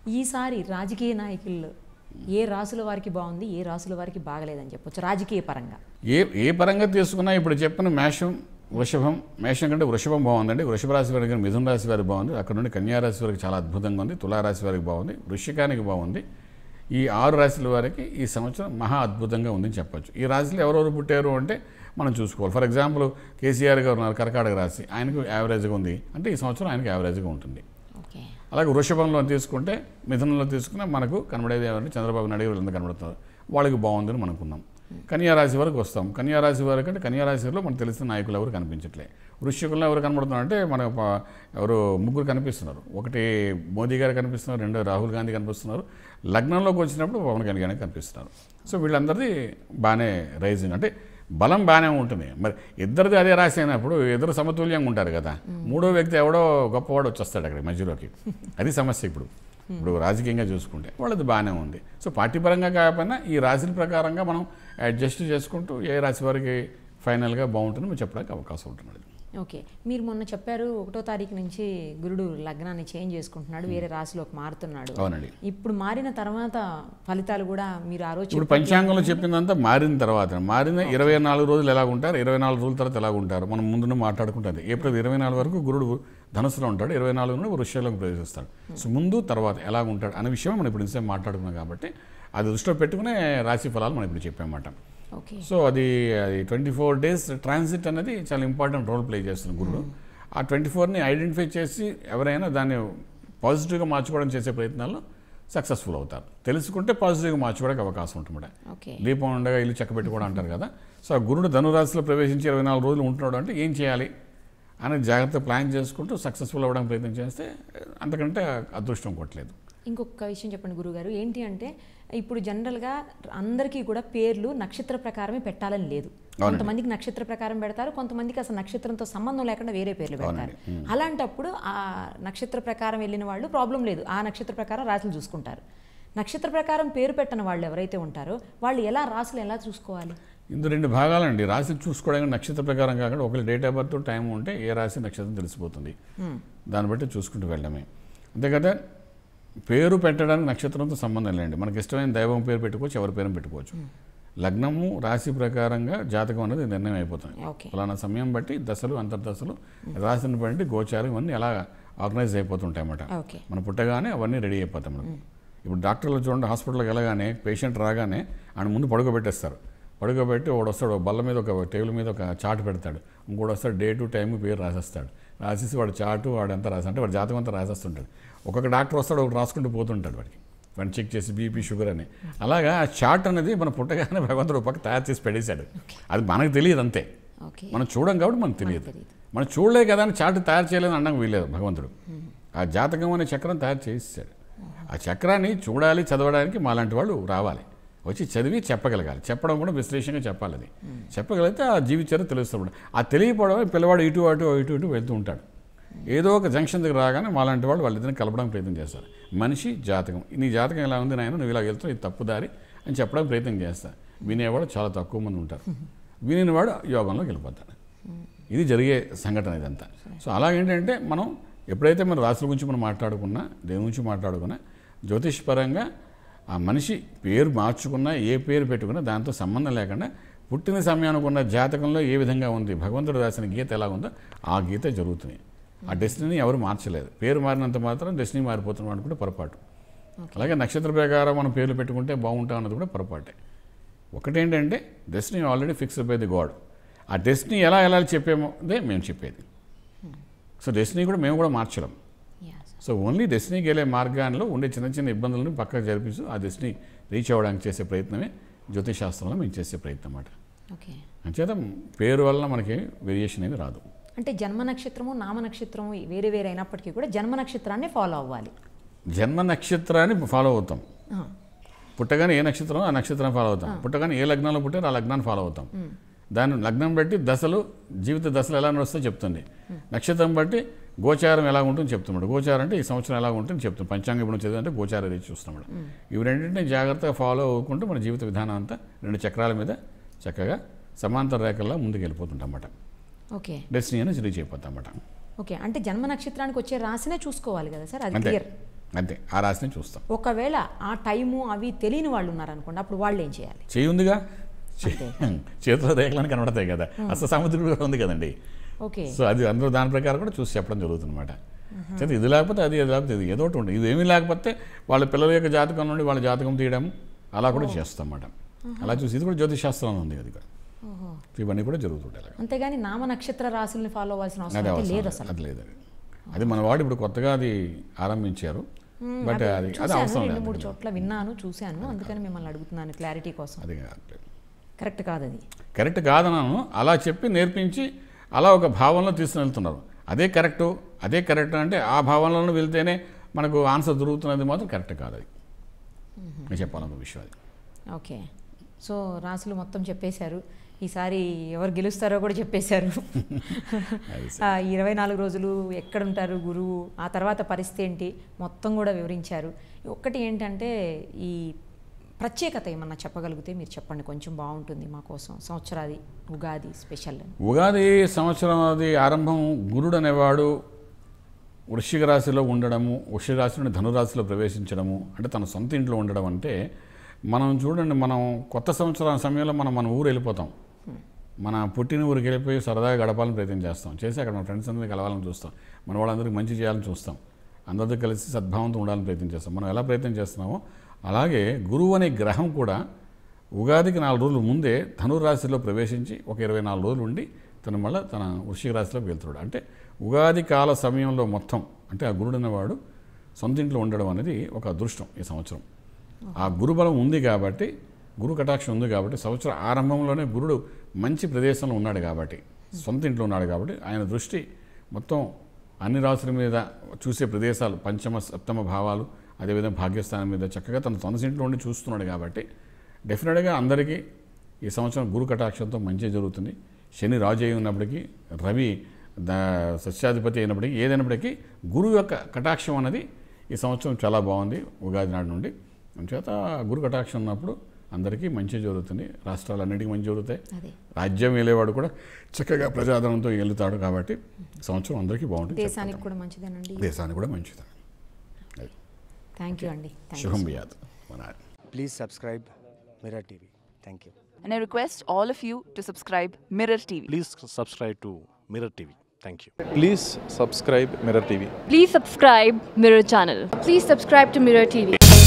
ఈసారి రాజకీయ నాయకుల్లో ఏ రాసుల వారికి బాగుంది ఏ రాసుల వారికి బాగలేదని చెప్పొచ్చు రాజకీయ పరంగా ఏ ఏ పరంగా తీసుకున్నా ఇప్పుడు చెప్పిన మేషం వృషభం మేషం కంటే వృషభం బాగుందండి వృషభ రాశి వారికి మిథున రాశి వారికి బాగుంది అక్కడ నుండి కన్యా రాశి వారికి చాలా అద్భుతంగా ఉంది తులారాశి వారికి బాగుంది వృశ్చికానికి బాగుంది ఈ ఆరు రాశుల వారికి ఈ సంవత్సరం మహా అద్భుతంగా ఉందని చెప్పొచ్చు ఈ రాశిలో ఎవరెవరు పుట్టారు అంటే మనం చూసుకోవాలి ఫర్ ఎగ్జాంపుల్ కేసీఆర్ గారు ఉన్నారు కర్కాటక రాశి ఆయనకు యావరేజ్గా ఉంది అంటే ఈ సంవత్సరం ఆయనకు యావరేజ్గా ఉంటుంది ఓకే అలాగే వృషభంలో తీసుకుంటే మిథునంలో తీసుకున్న మనకు కనబడేది ఏమంటే చంద్రబాబు నాయుడు వీళ్ళందరూ కనబడుతున్నారు వాళ్ళకి బాగుందని మనకున్నాం కన్యా రాశి వరకు వస్తాం కన్యా రాశి వరకు అంటే కన్యా రాశిలో మనకు తెలిసిన నాయకులు ఎవరు కనిపించట్లే వృశ్చికంలో ఎవరు కనబడుతున్నారు అంటే మనకు ప- ఎవరు ముగ్గురు కనిపిస్తున్నారు ఒకటి మోదీ గారు కనిపిస్తున్నారు రెండో రాహుల్ గాంధీ కనిపిస్తున్నారు లగ్నంలోకి వచ్చినప్పుడు పవన్ కళ్యాణ్ గారు కనిపిస్తున్నారు సో వీళ్ళందరిది బాగానే రైజింగ్ అంటే బలం బాగానే ఉంటుంది మరి ఇద్దరిది అదే రాశి అయినప్పుడు ఇద్దరు సమతుల్యంగా ఉంటారు కదా మూడో వ్యక్తి ఎవడో గొప్పవాడు వచ్చేస్తాడు అక్కడ మధ్యలోకి అది సమస్య ఇప్పుడు ఇప్పుడు రాజకీయంగా చూసుకుంటే వాళ్ళది బాగానే ఉంది సో పార్టీ పరంగా కాకపోయినా ఈ రాశుల ప్రకారంగా మనం అడ్జస్ట్ చేసుకుంటూ ఏ రాశి వారికి ఫైనల్గా బాగుంటుందో మనం చెప్పడానికి అవకాశం ఉంటుంది ఓకే మీరు మొన్న చెప్పారు ఒకటో తారీఖు నుంచి గురుడు లగ్నాన్ని చేంజ్ చేసుకుంటున్నాడు వేరే రాశిలోకి మారుతున్నాడు అవునండి ఇప్పుడు మారిన తర్వాత ఫలితాలు కూడా మీరు ఆ రోజు ఇప్పుడు పంచాంగంలో చెప్పిందంతా మారిన తర్వాత మారిన ఇరవై నాలుగు రోజులు ఎలా ఉంటారు ఇరవై నాలుగు రోజుల తర్వాత ఎలా ఉంటారు మనం ముందునే మాట్లాడుకుంటుంది ఏప్రిల్ ఇరవై నాలుగు వరకు గురుడు ధనుసులో ఉంటాడు ఇరవై నాలుగు నుండి వృషంలోకి ప్రవేశిస్తాడు సో ముందు తర్వాత ఎలా ఉంటాడు అనే విషయం మనం ఇప్పుడు ఇంతసేపు మాట్లాడుకున్నాం కాబట్టి అది దృష్టిలో పెట్టుకునే రాశి ఫలాలు మనం ఇప్పుడు చెప్పామన్నమాట ఓకే సో అది అది ట్వంటీ ఫోర్ డేస్ ట్రాన్సిట్ అనేది చాలా ఇంపార్టెంట్ రోల్ ప్లే చేస్తుంది గురుడు ఆ ట్వంటీ ఫోర్ని ఐడెంటిఫై చేసి ఎవరైనా దాన్ని పాజిటివ్గా మార్చుకోవడం చేసే ప్రయత్నాల్లో సక్సెస్ఫుల్ అవుతారు తెలుసుకుంటే పాజిటివ్గా మార్చుకోవడానికి అవకాశం ఉంటుంది ఓకే దీపం ఉండగా ఇల్లు చక్క పెట్టుకోవడం అంటారు కదా సో ఆ గురుడు ధనురాశిలో ప్రవేశించి ఇరవై నాలుగు రోజులు ఉంటున్నాడు అంటే ఏం చేయాలి అనేది జాగ్రత్త ప్లాన్ చేసుకుంటూ సక్సెస్ఫుల్ అవ్వడానికి ప్రయత్నం చేస్తే అంతకంటే అదృష్టం కొట్టలేదు ఇంకొక విషయం చెప్పండి గురుగారు ఏంటి అంటే ఇప్పుడు జనరల్గా అందరికీ కూడా పేర్లు నక్షత్ర ప్రకారమే పెట్టాలని లేదు కొంతమందికి నక్షత్ర ప్రకారం పెడతారు కొంతమందికి అసలు నక్షత్రంతో సంబంధం లేకుండా వేరే పేర్లు పెడతారు అలాంటప్పుడు ఆ నక్షత్ర ప్రకారం వెళ్ళిన వాళ్ళు ప్రాబ్లం లేదు ఆ నక్షత్ర ప్రకారం రాశులు చూసుకుంటారు నక్షత్ర ప్రకారం పేరు పెట్టని వాళ్ళు ఎవరైతే ఉంటారో వాళ్ళు ఎలా రాశులు ఎలా చూసుకోవాలి ఇందు రెండు భాగాలండి రాశి చూసుకోవడానికి నక్షత్ర ప్రకారం కాకుండా ఒకరి డేట్ ఆఫ్ బర్త్ టైం ఉంటే ఏ రాశి నక్షత్రం తెలిసిపోతుంది దాన్ని బట్టి చూసుకుంటూ వెళ్ళడమే అంతే కదా పేరు పెట్టడానికి నక్షత్రంతో సంబంధం లేండి మనకి ఇష్టమైన దైవం పేరు పెట్టుకోవచ్చు ఎవరి పేరు పెట్టుకోవచ్చు లగ్నము రాశి ప్రకారంగా జాతకం అనేది నిర్ణయం అయిపోతుంది ఓకే ఫలానా సమయం బట్టి దశలు అంతర్దశలు రాశిని బట్టి గోచారం ఇవన్నీ ఎలా ఆర్గనైజ్ అయిపోతుంటాయి అన్నమాట ఓకే మనం పుట్టగానే అవన్నీ రెడీ అయిపోతాం మనకు ఇప్పుడు డాక్టర్లు చూడండి హాస్పిటల్కి వెళ్ళగానే పేషెంట్ రాగానే ఆయన ముందు పడుకోబెట్టేస్తారు పడుకోబెట్టి ఒకడు వస్తాడు ఒక బల్ల మీద ఒక టేబుల్ మీద ఒక చార్ట్ పెడతాడు ఇంకోటి వస్తాడు డే టు టైం పేరు రాసేస్తాడు రాసేసి వాడు చాటు వాడంతా రాసి అంటే వాడు జాతకం అంతా రాసేస్తుంటాడు ఒక్కొక్క డాక్టర్ వస్తాడు ఒకటి రాసుకుంటూ పోతుంటాడు వాడికి వాడిని చెక్ చేసి బీపీ షుగర్ అని అలాగా ఆ చార్ట్ అనేది మన పుట్టగానే భగవంతుడు ఒక పక్క తయారు చేసి పెట్టేశాడు అది మనకు తెలియదు అంతే ఓకే మనం చూడం కాబట్టి మనకు తెలియదు తెలియదు. మనం చూడలే కదా అని చాటు తయారు చేయలేదని అనడానికి వీలేదు భగవంతుడు ఆ జాతకం అనే చక్రం తయారు చేసేసాడు ఆ చక్రాన్ని చూడాలి చదవడానికి మాలాంటి వాళ్ళు రావాలి వచ్చి చదివి చెప్పగలగాలి చెప్పడం కూడా విశ్లేషణగా చెప్పాలి అది చెప్పగలిగితే ఆ జీవితారు తెలుస్తుంది ఆ తెలియకపోవడమే పిల్లవాడు ఇటు అటు ఇటు ఇటు వెళ్తూ ఉంటాడు ఏదో ఒక జంక్షన్ దగ్గర రాగానే మాలాంటి వాళ్ళు వాళ్ళిద్దరిని కలపడానికి ప్రయత్నం చేస్తారు మనిషి జాతకం నీ జాతకం ఎలా ఉంది నాయన నువ్వు ఇలా వెళ్తావు ఇది తప్పుదారి అని చెప్పడానికి ప్రయత్నం చేస్తా వినేవాడు చాలా తక్కువ మంది ఉంటారు వినినవాడు యోగంలోకి వెళ్ళిపోతాడు ఇది జరిగే సంఘటన ఇదంతా సో అలాగేంటంటే మనం ఎప్పుడైతే మన రాశుల గురించి మనం మాట్లాడుకున్నా దేని గురించి మాట్లాడుకున్నా జ్యోతిష్పరంగా ఆ మనిషి పేరు మార్చుకున్నా ఏ పేరు పెట్టుకున్నా దాంతో సంబంధం లేకుండా పుట్టిన సమయానికి ఉన్న జాతకంలో ఏ విధంగా ఉంది భగవంతుడు రాసిన గీత ఎలా ఉందో ఆ గీత జరుగుతుంది ఆ డెస్టినీ ఎవరు మార్చలేదు పేరు మారినంత మాత్రం డెస్టినీ మారిపోతున్నాం అనుకుంటే పొరపాటు అలాగే నక్షత్ర ప్రకారం మనం పేర్లు పెట్టుకుంటే బాగుంటాం అన్నది కూడా పొరపాటే ఒకటేంటంటే destiny already fixed by the God ఆ డెస్టినీ ఎలా ఎలా చెప్పేమో అదే మేము చెప్పేది సో డెస్టినీ కూడా మేము కూడా మార్చలేం Yes. సో ఓన్లీ డెస్టినీకి వెళ్ళే మార్గాల్లో ఉండే చిన్న చిన్న ఇబ్బందులను పక్కకు జరిపిస్తూ ఆ డెస్టినీ రీచ్ అవ్వడానికి చేసే ప్రయత్నమే జ్యోతిషాస్త్రంలో మేము చేసే ప్రయత్నం అన్నమాట ఓకే అంచేత పేరు వలన మనకి వేరియేషన్ ఏమి రాదు అంటే జన్మ నక్షత్రము నామ నక్షత్రము వేరే వేరే అయినప్పటికీ కూడా జన్మ నక్షత్రాన్ని ఫాలో అవ్వాలి జన్మ నక్షత్రాన్ని ఫాలో అవుతాం ఆ, పుట్టగానే ఏ నక్షత్రం ఆ నక్షత్రం ఫాలో అవుతాం పుట్టగానే ఏ లగ్నంలో పుట్టారో ఆ లగ్నాన్ని ఫాలో అవుతాం దాని లగ్నం బట్టి దశలు జీవిత దశలు ఎలా నడుస్తుందో చెప్తుంది నక్షత్రం బట్టి గోచారం ఎలా ఉంటుందో చెప్తున్నాడు గోచారం అంటే ఈ సంవత్సరం ఎలా ఉంటుందో చెప్తుంది పంచాంగం ఇప్పుడు చదివంటే గోచార రీతి చూస్తున్నాడు ఇవి రెండింటిని జాగ్రత్తగా ఫాలో అవ్వకుంటూ మన జీవిత విధానం అంతా రెండు చక్రాల మీద చక్కగా సమాంతర రేఖల్లో ముందుకు వెళ్ళిపోతుంటాం అన్నమాట ఓకే డెస్టినీ అనేది రీచ్ అయిపోతాం అన్నమాట ఓకే అంటే జన్మ నక్షత్రానికి వచ్చే రాశినే చూసుకోవాలి కదా సార్ అది అంతే. క్లియర్ అంతే ఆ రాశిని చూస్తాం ఒకవేళ ఆ టైము అవి తెలియని వాళ్ళు ఉన్నారనుకోండి అప్పుడు వాళ్ళు ఏం చేయాలి చేయి ఉందిగా చే- చేతిలో రేఖలని కనబడతాయి కదా అసలు సముద్రుడు కూడా ఉంది కదండి ఓకే సో అది అందరూ దాని ప్రకారం కూడా చూసి చెప్పడం జరుగుతుంది అనమాట చేతి ఇది లేకపోతే అది అది లేకపోతే ఇది ఏదో ఒకటి ఉంటుంది ఇది ఏమీ లేకపోతే వాళ్ళ పిల్లల యొక్క జాతకం నుండి వాళ్ళ జాతకం తీయడం అలా కూడా చేస్తాం అన్నమాట అలా చూసి ఇది కూడా జ్యోతిష్ శాస్త్రంలో ఉంది అది కూడా ఓహో ఇవన్నీ కూడా జరుగుతుంటాయి అలాగా అంతేగాని నామ నక్షత్ర రాశుల్ని ఫాలో అవ్వాల్సిన అవసరం అది అయితే అవసరం లేదు లేదు. అసలు అది లేదు అది అది మన వాడు ఇప్పుడు కొత్తగా అది ఆరంభించారు బట్ అది అది చూశాను అవసరం రెండు లేదు మూడు చోట్ల విన్నాను చూశాను అందుకని మిమ్మల్ని అడుగుతున్నాను క్లారిటీ కోసం అది కాదు. కరెక్ట్ కాదు అది కరెక్ట్ కాదన్నాను అలా చెప్పి నేర్పించి అలా ఒక భావనలో తీసుకుని వెళ్తున్నారు అదే కరెక్టు అదే కరెక్ట్ అంటే ఆ భావనలో వెళ్తేనే మనకు ఆన్సర్ దొరుకుతున్నది మాత్రం కరెక్ట్ కాదు అది నేను చెప్పాలన్న విషయం అది ఓకే సో రాసులు మొత్తం చెప్పేశారు ఈసారి ఎవరు గెలుస్తారో కూడా చెప్పేశారు ఆ, ఇరవై నాలుగు రోజులు ఎక్కడుంటారు గురువు ఆ తర్వాత పరిస్థితి ఏంటి మొత్తం కూడా వివరించారు ఒక్కటి ఏంటంటే ఈ ప్రత్యేకత ఏమన్నా చెప్పగలిగితే మీరు చెప్పండి కొంచెం బాగుంటుంది మా కోసం సంవత్సరాది ఉగాది స్పెషల్ అని ఉగాది సంవత్సరం అది ఆరంభం గురుడు అనేవాడు వృశ్చిక రాశిలో ఉండడము వృశ్చిక రాశి నుండి ధనురాశిలో ప్రవేశించడము అంటే తన సొంత ఇంట్లో ఉండడం అంటే మనం చూడండి మనం కొత్త సంవత్సరం సమయంలో మనం మన ఊరు వెళ్ళిపోతాం మన పుట్టిన ఊరికి వెళ్ళిపోయి సరదాగా గడపాలని ప్రయత్నం చేస్తాం చేసి అక్కడ మన ఫ్రెండ్స్ అందరినీ కలవాలని చూస్తాం మన వాళ్ళందరికీ మంచి చేయాలని చూస్తాం అందరితో కలిసి సద్భావంతో ఉండాలని ప్రయత్నం చేస్తాం మనం ఎలా ప్రయత్నం చేస్తున్నామో అలాగే గురువు అనే గ్రహం కూడా ఉగాదికి నాలుగు రోజుల ముందే ధనురాశిలో ప్రవేశించి ఒక ఇరవై నాలుగు రోజులు ఉండి తను మళ్ళీ తన వృశ్చిక రాశిలోకి వెళ్తున్నాడు అంటే ఉగాది కాల సమయంలో మొత్తం అంటే ఆ గురుడు అనేవాడు సొంత ఇంట్లో ఉండడం అనేది ఒక అదృష్టం ఈ సంవత్సరం ఆ గురుబలం ఉంది కాబట్టి గురు కటాక్షం ఉంది కాబట్టి సంవత్సరం ఆరంభంలోనే గురుడు మంచి ప్రదేశంలో ఉన్నాడు కాబట్టి సొంత ఇంట్లో ఉన్నాడు కాబట్టి ఆయన దృష్టి మొత్తం అన్ని రాసుల మీద చూసే ప్రదేశాలు పంచమ సప్తమ భావాలు అదేవిధంగా భాగ్యస్థానం మీద చక్కగా తన సొంత ఇంట్లో ఉండి చూస్తున్నాడు కాబట్టి డెఫినెట్గా అందరికీ ఈ సంవత్సరం గురు కటాక్షంతో మంచి జరుగుతుంది శని రాజు అయి ఉన్నప్పటికీ రవి ద సస్యాధిపతి అయినప్పటికీ ఏదైనప్పటికీ గురువు యొక్క కటాక్షం అనేది ఈ సంవత్సరం చాలా బాగుంది ఉగాది నాడు నుండి అందుచేత గురు కటాక్షం ఉన్నప్పుడు అందరికీ మంచి జరుగుతుంది రాష్ట్రాలన్నిటికీ మంచి జరుగుతాయి అదే రాజ్యం వెళ్ళేవాడు కూడా చక్కగా ప్రజాదరణతో వెళ్తాడు కాబట్టి సంవత్సరం అందరికీ బాగుంటుంది దేశానికి కూడా మంచిదేనండి దేశానికి కూడా మంచిది అది. థ్యాంక్ యూ అండి థ్యాంక్ శుభం బియాద్ మన Please subscribe Mirror TV. Thank you. And I request all of you to subscribe Mirror TV. Please subscribe to Mirror TV. Thank you. Please subscribe Mirror TV. Please subscribe Mirror Channel. Please subscribe to Mirror TV.